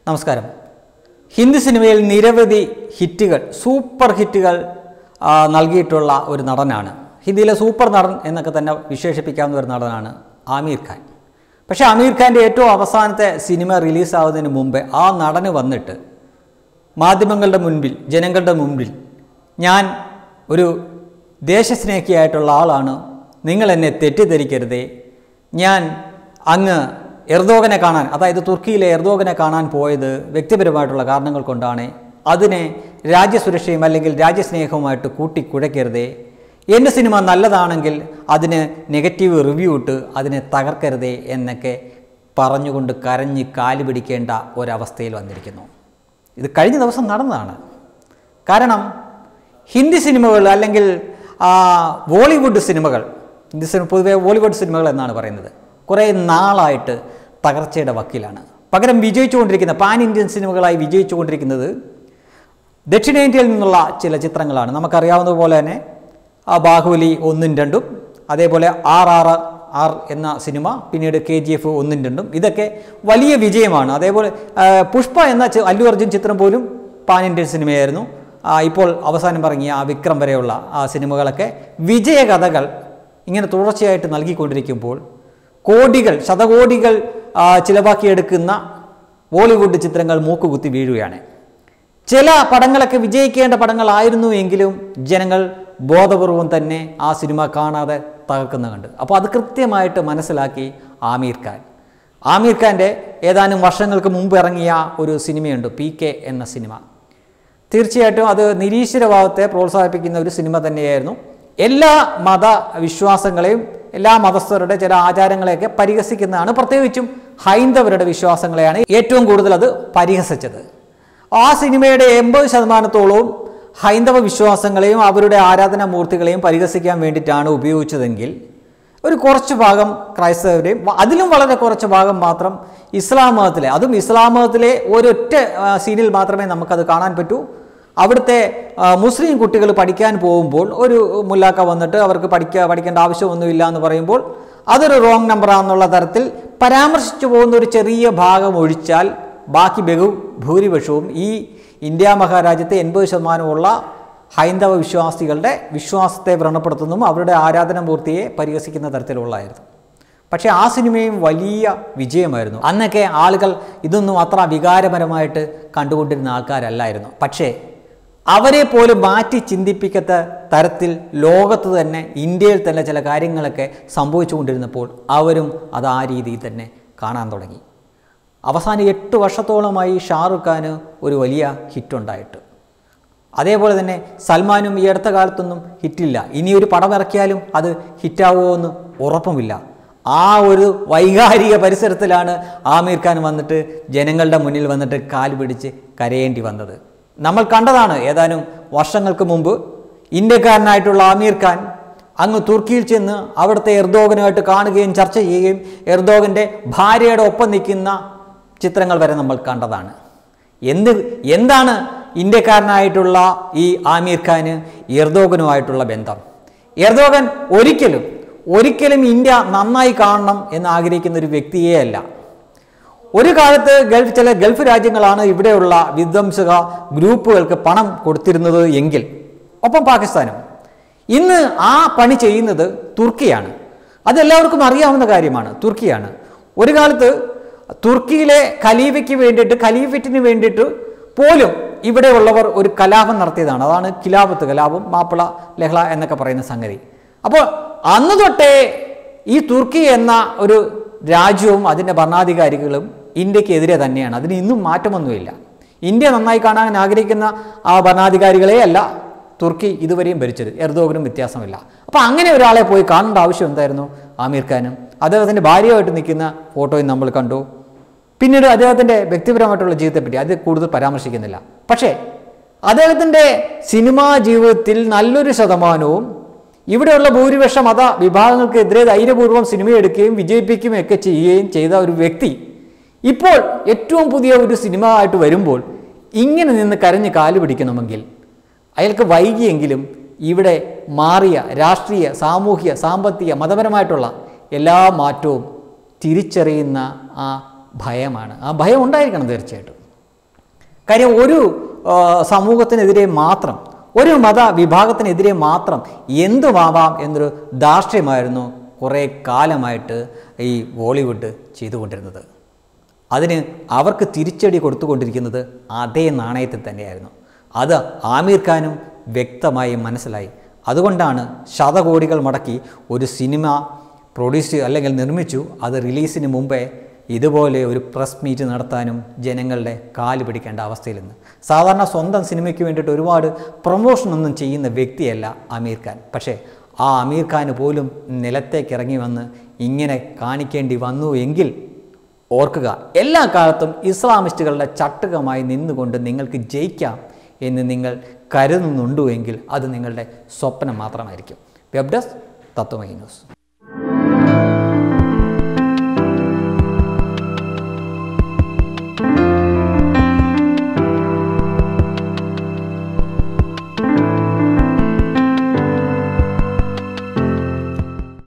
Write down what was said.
നമസ്കാരം ഹിന്ദി സിനിമയിൽ നിരവധി ഹിറ്റുകൾ സൂപ്പർ ഹിറ്റുകൾ ആ, നൽകിയിട്ടുള്ള ഒരു നടനാണ് ഹിന്ദിയിലെ സൂപ്പർ നടൻ എന്നൊക്കെ തന്നെ വിശേഷിപ്പിക്കാവുന്ന ഒരു നടനാണ് ആമീർ ഖാൻ പക്ഷേ ആമീർ ഖാൻ്റെ ഏറ്റവും അവസാനത്തെ സിനിമ റിലീസാവുന്നതിന് മുമ്പേ ആ നടന് വന്നിട്ട് മാധ്യമങ്ങളുടെ മുൻപിൽ ജനങ്ങളുടെ മുൻപിൽ ഞാൻ ഒരു ദേശസ്നേഹിയായിട്ടുള്ള ആളാണ് നിങ്ങൾ എന്നെ തെറ്റിദ്ധരിക്കരുതേ ഞാൻ അങ്ങ് എർദോഗനെ കാണാൻ അതായത് തുർക്കിയിലെ എർദോഗനെ കാണാൻ പോയത് വ്യക്തിപരമായിട്ടുള്ള കാരണങ്ങൾ കൊണ്ടാണ് അതിനെ രാജ്യസുരക്ഷയും അല്ലെങ്കിൽ രാജ്യസ്നേഹവുമായിട്ട് കൂട്ടിക്കുഴയ്ക്കരുതേ എൻ്റെ സിനിമ നല്ലതാണെങ്കിൽ അതിന് നെഗറ്റീവ് റിവ്യൂ ഇട്ട് അതിനെ തകർക്കരുതേ എന്നൊക്കെ പറഞ്ഞുകൊണ്ട് കരഞ്ഞ് കാല് പിടിക്കേണ്ട ഒരവസ്ഥയിൽ വന്നിരിക്കുന്നു ഇത് കഴിഞ്ഞ ദിവസം നടന്നതാണ് കാരണം ഹിന്ദി സിനിമകൾ അല്ലെങ്കിൽ ആ, ബോളിവുഡ് സിനിമകൾ ഹിന്ദി സിനിമ പൊതുവെ ബോളിവുഡ് സിനിമകൾ എന്നാണ് പറയുന്നത് കുറേ നാളായിട്ട് തകർച്ചയുടെ വക്കിലാണ് പകരം വിജയിച്ചുകൊണ്ടിരിക്കുന്ന പാൻ ഇന്ത്യൻ സിനിമകളായി വിജയിച്ചുകൊണ്ടിരിക്കുന്നത് ദക്ഷിണേന്ത്യയിൽ നിന്നുള്ള ചില ചിത്രങ്ങളാണ് നമുക്കറിയാവുന്നതുപോലെ തന്നെ ആ ബാഹുബലി ഒന്നും രണ്ടും അതേപോലെ ആർ ആർ ആർ എന്ന സിനിമ പിന്നീട് കെ ജി എഫ് ഒന്നും രണ്ടും ഇതൊക്കെ വലിയ വിജയമാണ് അതേപോലെ ആ, പുഷ്പ എന്ന ചി- അല്ലു അർജുൻ ചിത്രം പോലും പാൻ ഇന്ത്യൻ സിനിമയായിരുന്നു ആ, ഇപ്പോൾ അവസാനം ഇറങ്ങിയ ആ വിക്രം വരെയുള്ള ആ സിനിമകളൊക്കെ വിജയകഥകൾ ഇങ്ങനെ തുടർച്ചയായിട്ട് നൽകിക്കൊണ്ടിരിക്കുമ്പോൾ കോടികൾ ശതകോടികൾ ആ, ചിലവാക്കിയെടുക്കുന്ന ബോളിവുഡ് ചിത്രങ്ങൾ മൂക്കുകുത്തി വീഴുകയാണ് ചില പടങ്ങളൊക്കെ വിജയിക്കേണ്ട പടങ്ങളായിരുന്നു എങ്കിലും ജനങ്ങൾ ബോധപൂർവം തന്നെ ആ സിനിമ കാണാതെ തകർക്കുന്ന കണ്ട് അപ്പോൾ അത് കൃത്യമായിട്ട് മനസ്സിലാക്കി ആമീർ ഖാൻ ആമീർ ഖാൻ്റെ ഏതാനും വർഷങ്ങൾക്ക് മുമ്പ് ഇറങ്ങിയ ഒരു സിനിമയുണ്ട് പി കെ എന്ന സിനിമ തീർച്ചയായിട്ടും അത് നിരീശ്വരഭാവത്തെ പ്രോത്സാഹിപ്പിക്കുന്ന ഒരു സിനിമ തന്നെയായിരുന്നു എല്ലാ മത വിശ്വാസങ്ങളെയും എല്ലാ മതസ്ഥരുടെ ചില ആചാരങ്ങളെയൊക്കെ പരിഹസിക്കുന്നതാണ് പ്രത്യേകിച്ചും ഹൈന്ദവരുടെ വിശ്വാസങ്ങളെയാണ് ഏറ്റവും കൂടുതൽ അത് പരിഹസിച്ചത് ആ സിനിമയുടെ എൺപത് ശതമാനത്തോളവും ഹൈന്ദവ വിശ്വാസങ്ങളെയും അവരുടെ ആരാധനാമൂർത്തികളെയും പരിഹസിക്കാൻ വേണ്ടിയിട്ടാണ് ഉപയോഗിച്ചതെങ്കിൽ ഒരു കുറച്ച് ഭാഗം ക്രൈസ്തവരെയും വ- അതിലും വളരെ കുറച്ച് ഭാഗം മാത്രം ഇസ്ലാം മതത്തിലെ അതും ഇസ്ലാം മതത്തിലെ ഒരൊറ്റ ആ, സീനിൽ മാത്രമേ നമുക്കത് കാണാൻ പറ്റൂ അവിടുത്തെ ആ, മുസ്ലിം കുട്ടികൾ പഠിക്കാൻ പോകുമ്പോൾ ഒരു മുല്ലാക്ക വന്നിട്ട് അവർക്ക് പഠിക്കുക പഠിക്കേണ്ട ആവശ്യമൊന്നുമില്ല എന്ന് പറയുമ്പോൾ അതൊരു റോങ് നമ്പറാണെന്നുള്ള തരത്തിൽ പരാമർശിച്ചു പോകുന്ന ഒരു ചെറിയ ഭാഗം ഒഴിച്ചാൽ ബാക്കി ബഹു ഭൂരിപക്ഷവും ഈ ഇന്ത്യ മഹാരാജ്യത്തെ എൺപത് ശതമാനമുള്ള ഹൈന്ദവ വിശ്വാസികളുടെ വിശ്വാസത്തെ വ്രണപ്പെടുത്തുന്നതും അവരുടെ ആരാധനാമൂർത്തിയെ പരിഹസിക്കുന്ന തരത്തിലുള്ളതായിരുന്നു പക്ഷേ ആ സിനിമയും വലിയ വിജയമായിരുന്നു അന്നൊക്കെ ആളുകൾ ഇതൊന്നും അത്ര വികാരപരമായിട്ട് കണ്ടുകൊണ്ടിരുന്ന ആൾക്കാരല്ലായിരുന്നു പക്ഷേ അവരെ പോലും മാറ്റി ചിന്തിപ്പിക്കത്ത തരത്തിൽ ലോകത്ത് തന്നെ ഇന്ത്യയിൽ തന്നെ ചില കാര്യങ്ങളൊക്കെ സംഭവിച്ചുകൊണ്ടിരുന്നപ്പോൾ അവരും അത് ആ രീതിയിൽ തന്നെ കാണാൻ തുടങ്ങി അവസാനം എട്ട് വർഷത്തോളമായി ഷാറുഖ് ഖാന് ഒരു വലിയ ഹിറ്റുണ്ടായിട്ട് അതേപോലെ തന്നെ സൽമാനും ഈ അടുത്ത കാലത്തൊന്നും ഹിറ്റില്ല ഇനി ഒരു പടം ഇറക്കിയാലും അത് ഹിറ്റാവുമോ എന്ന് ഉറപ്പുമില്ല ആ ഒരു വൈകാരിക പരിസരത്തിലാണ് ആമീർ ഖാൻ വന്നിട്ട് ജനങ്ങളുടെ മുന്നിൽ വന്നിട്ട് കാൽ പിടിച്ച് കരയേണ്ടി വന്നത് നമ്മൾ കണ്ടതാണ് ഏതാനും വർഷങ്ങൾക്ക് മുമ്പ് ഇന്ത്യക്കാരനായിട്ടുള്ള ആമീർ ഖാൻ അങ്ങ് തുർക്കിയിൽ ചെന്ന് അവിടുത്തെ എർദോഗനുമായിട്ട് കാണുകയും ചർച്ച ചെയ്യുകയും എർദോഗൻ്റെ ഭാര്യയുടെ ഒപ്പം നിൽക്കുന്ന ചിത്രങ്ങൾ വരെ നമ്മൾ കണ്ടതാണ് എന്ത് എന്താണ് ഇന്ത്യക്കാരനായിട്ടുള്ള ഈ ആമീർ ഖാന് എർദോഗനുമായിട്ടുള്ള ബന്ധം എർദോഗൻ ഒരിക്കലും ഒരിക്കലും ഇന്ത്യ നന്നായി കാണണം എന്ന് ആഗ്രഹിക്കുന്ന ഒരു വ്യക്തിയേ അല്ല ഒരു കാലത്ത് ഗൾഫ് ചില ഗൾഫ് രാജ്യങ്ങളാണ് ഇവിടെയുള്ള വിധ്വംസക ഗ്രൂപ്പുകൾക്ക് പണം കൊടുത്തിരുന്നത് എങ്കിൽ ഒപ്പം പാകിസ്ഥാനും ഇന്ന് ആ പണി ചെയ്യുന്നത് തുർക്കിയാണ് അതെല്ലാവർക്കും അറിയാവുന്ന കാര്യമാണ് തുർക്കിയാണ് ഒരു കാലത്ത് തുർക്കിയിലെ ഖലീഫയ്ക്ക് വേണ്ടിയിട്ട് ഖലീഫറ്റിന് വേണ്ടിയിട്ട് പോലും ഇവിടെയുള്ളവർ ഒരു കലാപം നടത്തിയതാണ് അതാണ് ഖിലാഫത്ത് കലാപം മാപ്പിള ലഹള എന്നൊക്കെ പറയുന്ന സംഗതി അപ്പോൾ അന്ന് തൊട്ടേ ഈ തുർക്കി എന്ന ഒരു രാജ്യവും അതിൻ്റെ ഭരണാധികാരികളും ഇന്ത്യക്കെതിരെ തന്നെയാണ് അതിന് ഇന്നും മാറ്റമൊന്നുമില്ല ഇന്ത്യ നന്നായി കാണാൻ ആഗ്രഹിക്കുന്ന ആ ഭരണാധികാരികളെ അല്ല തുർക്കി ഇതുവരെയും ഭരിച്ചത് എർദോഗനും വ്യത്യാസമില്ല അപ്പോൾ അങ്ങനെ ഒരാളെ പോയി കാണേണ്ട ആവശ്യം എന്തായിരുന്നു ആമീർ ഖാനും അദ്ദേഹത്തിൻ്റെ ഭാര്യയായിട്ട് നിൽക്കുന്ന ഫോട്ടോയും നമ്മൾ കണ്ടു പിന്നീട് അദ്ദേഹത്തിൻ്റെ വ്യക്തിപരമായിട്ടുള്ള ജീവിതത്തെപ്പറ്റി അത് കൂടുതൽ പരാമർശിക്കുന്നില്ല പക്ഷേ അദ്ദേഹത്തിൻ്റെ സിനിമാ ജീവിതത്തിൽ നല്ലൊരു ശതമാനവും ഇവിടെയുള്ള ഭൂരിപക്ഷ മത വിഭാഗങ്ങൾക്കെതിരെ ധൈര്യപൂർവ്വം സിനിമ എടുക്കുകയും വിജയിപ്പിക്കുകയും ഒക്കെ ചെയ്യുകയും ചെയ്ത ഒരു വ്യക്തി ഇപ്പോൾ ഏറ്റവും പുതിയ ഒരു സിനിമ ആയിട്ട് വരുമ്പോൾ ഇങ്ങനെ നിന്ന് കരഞ്ഞ് കാല് പിടിക്കണമെങ്കിൽ അയാൾക്ക് വൈകിയെങ്കിലും ഇവിടെ മാറിയ രാഷ്ട്രീയ സാമൂഹിക സാമ്പത്തിക മതപരമായിട്ടുള്ള എല്ലാ മാറ്റവും തിരിച്ചറിയുന്ന ആ ഭയമാണ് ആ ഭയം ഉണ്ടായിരിക്കണം തീർച്ചയായിട്ടും കാര്യം ഒരു ആ, സമൂഹത്തിനെതിരെ മാത്രം ഒരു മത വിഭാഗത്തിനെതിരെ മാത്രം എന്തുമാവാം എന്നൊരു ധാർഷ്ട്യമായിരുന്നു കുറേ കാലമായിട്ട് ഈ ബോളിവുഡ് ചെയ്തുകൊണ്ടിരുന്നത് അതിന് അവർക്ക് തിരിച്ചടി കൊടുത്തുകൊണ്ടിരിക്കുന്നത് അതേ നാണയത്തിൽ തന്നെയായിരുന്നു അത് ആമീർ ഖാനും വ്യക്തമായി മനസ്സിലായി അതുകൊണ്ടാണ് ശതകോടികൾ മുടക്കി ഒരു സിനിമ പ്രൊഡ്യൂസ് അല്ലെങ്കിൽ നിർമ്മിച്ചു അത് റിലീസിന് മുമ്പേ ഇതുപോലെ ഒരു പ്രസ് മീറ്റ് നടത്താനും ജനങ്ങളുടെ കാല് പിടിക്കേണ്ട അവസ്ഥയിൽ നിന്ന് സാധാരണ സ്വന്തം സിനിമയ്ക്ക് വേണ്ടിയിട്ട് ഒരുപാട് പ്രൊമോഷനൊന്നും ചെയ്യുന്ന വ്യക്തിയല്ല അമീർ ഖാൻ പക്ഷേ ആ അമീർ ഖാന് പോലും നിലത്തേക്ക് ഇറങ്ങി വന്ന് ഇങ്ങനെ കാണിക്കേണ്ടി വന്നു എങ്കിൽ ഓർക്കുക എല്ലാ കാലത്തും ഇസ്ലാമിസ്റ്റുകളുടെ ചട്ടുകമായി നിന്നുകൊണ്ട് നിങ്ങൾക്ക് ജയിക്കാം എന്ന് നിങ്ങൾ കരുതുന്നുണ്ടോ എങ്കിൽ അത് നിങ്ങളുടെ സ്വപ്നം മാത്രമായിരിക്കും വെബ് ഡെസ്ക് തത്വമൈ ന്യൂസ്